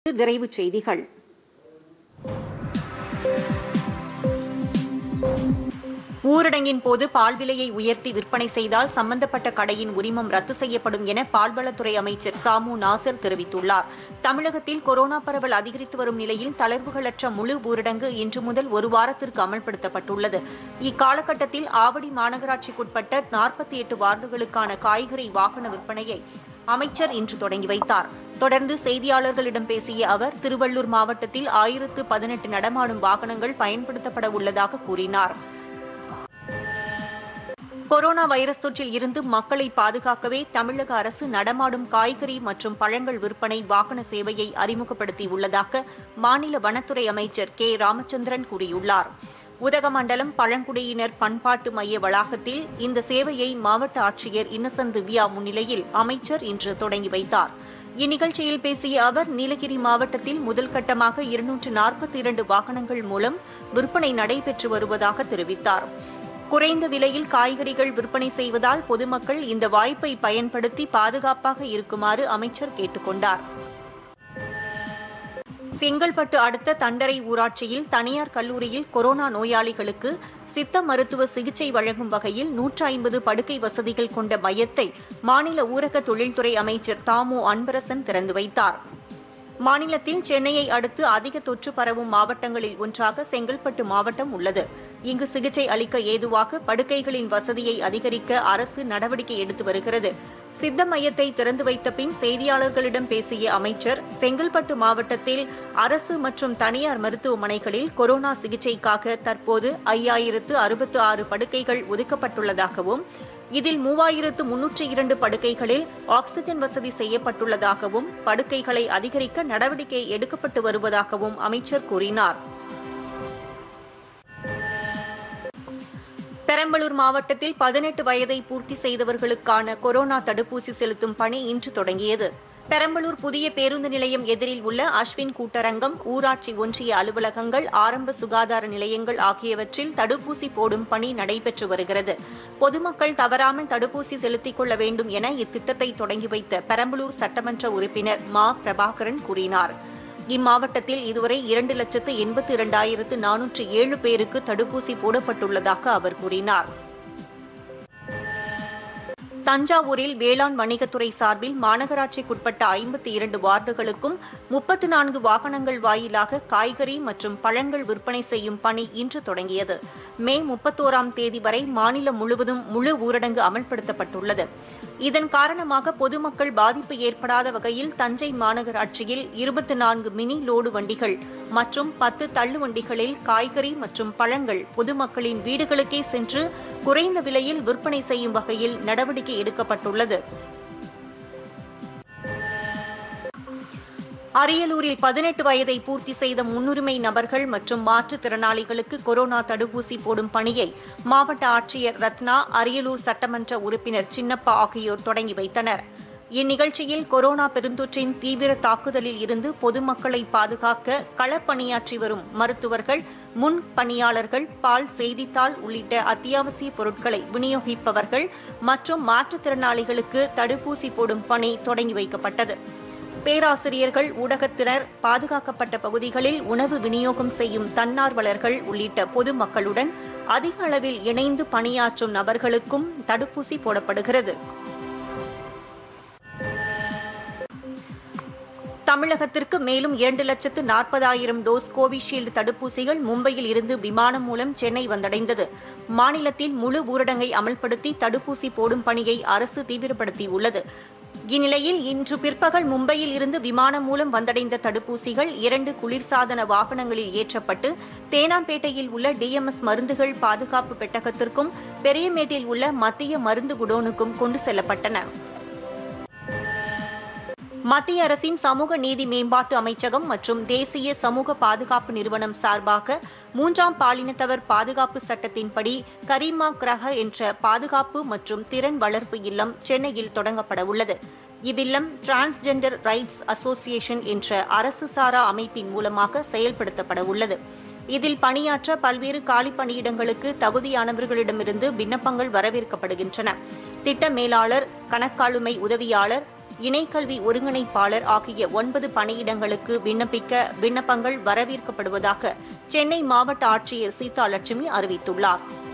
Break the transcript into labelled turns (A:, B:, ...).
A: விரைவுச் செய்திகள் ஊரடங்கின் போது பால் விலையை உயர்த்தி விற்பனை செய்தால் சம்பந்தப்பட்ட கடையின் உரிமம் ரத்து செய்யப்படும் என பால்வளத்துறை அமைச்சர் சாமு நாசர் தெரிவித்துள்ளார் தமிழகத்தில் கொரோனா பரவல் அதிகரித்து வரும் நிலையில் தளர்வுகளற்ற முழு ஊரடங்கு இன்று முதல் ஒரு வாரத்திற்கு அமல்படுத்தப்பட்டுள்ளது இக்காலகட்டத்தில் ஆவடி மாநகராட்சிக்குட்பட்ட நாற்பத்தி எட்டு வார்டுகளுக்கான காய்கறி வாகன விற்பனையை அமைச்சர் இன்று தொடங்கி வைத்தார் தொடர்ந்து செய்தியாளர்களிடம் பேசிய அவர் திருவள்ளூர் மாவட்டத்தில் ஆயிரத்து பதினெட்டு நடமாடும் வாகனங்கள் பயன்படுத்தப்பட உள்ளதாக கூறினார் கொரோனா வைரஸ் தொற்றில் இருந்து மக்களை பாதுகாக்கவே தமிழக அரசு நடமாடும் காய்கறி மற்றும் பழங்கள் விற்பனை வாகன சேவையை அறிமுகப்படுத்தியுள்ளதாக மாநில வனத்துறை அமைச்சர் கே ராமச்சந்திரன் கூறியுள்ளார் உதகமண்டலம் பழங்குடியினர் பண்பாட்டு மைய வளாகத்தில் இந்த சேவையை மாவட்ட ஆட்சியர் இன்னசென்ட் திவ்யா முன்னிலையில் அமைச்சர் இன்று தொடங்கி வைத்தார் இந்நிகழ்ச்சியில் பேசிய அவர் நீலகிரி மாவட்டத்தில் முதல் கட்டமாக இருநூற்று நாற்பத்தி இரண்டு வாகனங்கள் மூலம் விற்பனை நடைபெற்று வருவதாக தெரிவித்தார் குறைந்த விலையில் காய்கறிகள் விற்பனை செய்வதால் பொதுமக்கள் இந்த வாய்ப்பை பயன்படுத்தி பாதுகாப்பாக இருக்குமாறு அமைச்சர் கேட்டுக் கொண்டார் செங்கல்பட்டு அடுத்த தண்டரை ஊராட்சியில் தனியார் கல்லூரியில் கொரோனா நோயாளிகளுக்கு சித்த மருத்துவ சிகிச்சை வழங்கும் வகையில் நூற்று ஐம்பது படுக்கை வசதிகள் கொண்ட மையத்தை மாநில ஊரக தொழில்துறை அமைச்சர் தாமு அன்பரசன் திறந்து வைத்தார் மாநிலத்தில் சென்னையை அடுத்து அதிக தொற்று பரவும் மாவட்டங்களில் ஒன்றாக செங்கல்பட்டு மாவட்டம் உள்ளது இங்கு சிகிச்சை அளிக்க ஏதுவாக படுக்கைகளின் வசதியை அதிகரிக்க அரசு நடவடிக்கை எடுத்து வருகிறது சித்த மையத்தை திறந்து வைத்த பின் செய்தியாளர்களிடம் பேசிய அமைச்சர் செங்கல்பட்டு மாவட்டத்தில் அரசு மற்றும் தனியார் மருத்துவமனைகளில் கொரோனா சிகிச்சைக்காக தற்போது ஐயாயிரத்து அறுபத்து ஆறு படுக்கைகள் ஒதுக்கப்பட்டுள்ளதாகவும் இதில் மூவாயிரத்து முன்னூற்றி இரண்டு படுக்கைகளில் ஆக்ஸிஜன் வசதி செய்யப்பட்டுள்ளதாகவும் படுக்கைகளை அதிகரிக்க நடவடிக்கை எடுக்கப்பட்டு வருவதாகவும் அமைச்சர் கூறினார் பெரம்பலூர் மாவட்டத்தில் பதினெட்டு வயதை பூர்த்தி செய்தவர்களுக்கான கொரோனா தடுப்பூசி செலுத்தும் பணி இன்று தொடங்கியது பெரம்பலூர் புதிய பேருந்து நிலையம் எதிரில் உள்ள அஸ்வின் கூட்டரங்கம் ஊராட்சி ஒன்றிய அலுவலகங்கள் ஆரம்ப சுகாதார நிலையங்கள் ஆகியவற்றில் தடுப்பூசி போடும் பணி நடைபெற்று வருகிறது பொதுமக்கள் தவறாமல் தடுப்பூசி செலுத்திக் கொள்ள வேண்டும் என இத்திட்டத்தை தொடங்கி வைத்த பெரம்பலூர் சட்டமன்ற உறுப்பினர் மா பிரபாகரன் கூறினார் இம்மாவட்டத்தில் இதுவரை இரண்டு லட்சத்து எண்பத்தி இரண்டாயிரத்து நானூற்று ஏழு பேருக்கு தடுப்பூசி போடப்பட்டுள்ளதாக அவர் கூறினார் தஞ்சாவூரில் வேளாண் வணிகத்துறை சார்பில் மாநகராட்சிக்குட்பட்ட ஐம்பத்தி இரண்டு வார்டுகளுக்கும் முப்பத்து நான்கு வாகனங்கள் வாயிலாக காய்கறி மற்றும் பழங்கள் விற்பனை செய்யும் பணி இன்று தொடங்கியது மே முப்பத்தோராம் தேதி வரை மாநிலம் முழுவதும் முழு ஊரடங்கு அமல்படுத்தப்பட்டுள்ளது இதன் காரணமாக பொதுமக்கள் பாதிப்பு ஏற்படாத வகையில் தஞ்சை மாநகராட்சியில் இருபத்தி நான்கு மினி லோடு வண்டிகள் மற்றும் பத்து தள்ளு வண்டிகளில் காய்கறி மற்றும் பழங்கள் பொதுமக்களின் வீடுகளுக்கே சென்று குறைந்த விலையில் விற்பனை செய்யும் வகையில் நடவடிக்கை எடுக்கப்பட்டுள்ளது அரியலூரில் பதினெட்டு வயதை பூர்த்தி செய்த முன்னுரிமை நபர்கள் மற்றும் மாற்றுத்திறனாளிகளுக்கு கொரோனா தடுப்பூசி போடும் பணியை மாவட்ட ஆட்சியர் ரத்னா அரியலூர் சட்டமன்ற உறுப்பினர் சின்னப்பா ஆகியோர் தொடங்கி வைத்தனர் இந்நிகழ்ச்சியில் கொரோனா பெருந்தொற்றின் தீவிர தாக்குதலில் இருந்து பொதுமக்களை பாதுகாக்க களப்பணியாற்றி வரும் மருத்துவர்கள் முன் பணியாளர்கள் பால் செய்தித்தாள் உள்ளிட்ட அத்தியாவசிய பொருட்களை விநியோகிப்பவர்கள் மற்றும் மாற்றுத்திறனாளிகளுக்கு தடுப்பூசி போடும் பணி தொடங்கி வைக்கப்பட்டது பேராசிரியர்கள் ஊடகத்தினர் பாதுகாக்கப்பட்ட பகுதிகளில் உணவு விநியோகம் செய்யும் தன்னார்வலர்கள் உள்ளிட்ட பொதுமக்களுடன் அதிக அளவில் இணைந்து பணியாற்றும் நபர்களுக்கும் தடுப்பூசி போடப்படுகிறது தமிழகத்திற்கு மேலும் இரண்டு லட்சத்து நாற்பதாயிரம் டோஸ் கோவிஷீல்டு தடுப்பூசிகள் மும்பையில் இருந்து விமானம் மூலம் சென்னை வந்தடைந்தது மாநிலத்தில் முழு ஊரடங்கை அமல்படுத்தி தடுப்பூசி போடும் பணியை அரசு தீவிரப்படுத்தியுள்ளது இந்நிலையில் இன்று பிற்பகல் மும்பையில் இருந்து விமானம் மூலம் வந்தடைந்த தடுப்பூசிகள் இரண்டு குளிர்சாதன வாகனங்களில் ஏற்றப்பட்டு தேனாம்பேட்டையில் உள்ள டிஎம்எஸ் மருந்துகள் பாதுகாப்பு பெட்டகத்திற்கும் பெரியமேட்டில் உள்ள மத்திய மருந்து குடோனுக்கும் கொண்டு செல்லப்பட்டன மத்திய அரசின் சமூக நீதி மேம்பாட்டு அமைச்சகம் மற்றும் தேசிய சமூக பாதுகாப்பு நிறுவனம் சார்பாக மூன்றாம் பாலினத்தவர் பாதுகாப்பு சட்டத்தின்படி கரீமா கிரக என்ற பாதுகாப்பு மற்றும் திறன் வளர்ப்பு இல்லம் சென்னையில் தொடங்கப்பட உள்ளது இவ்வில்லம் டிரான்ஸ்ஜெண்டர் ரைட்ஸ் அசோசியேஷன் என்ற அரசு சாரா அமைப்பின் மூலமாக செயல்படுத்தப்பட உள்ளது இதில் பணியாற்ற பல்வேறு காலி பணியிடங்களுக்கு தகுதியானவர்களிடமிருந்து விண்ணப்பங்கள் வரவேற்கப்படுகின்றன திட்ட மேலாளர் கணக்காளுமை உதவியாளர் இணைக்கல்வி ஒருங்கிணைப்பாளர் ஆகிய ஒன்பது பணியிடங்களுக்கு விண்ணப்பிக்க விண்ணப்பங்கள் வரவேற்கப்படுவதாக சென்னை மாவட்ட ஆட்சியர் சீதா லட்சுமி அறிவித்துள்ளார்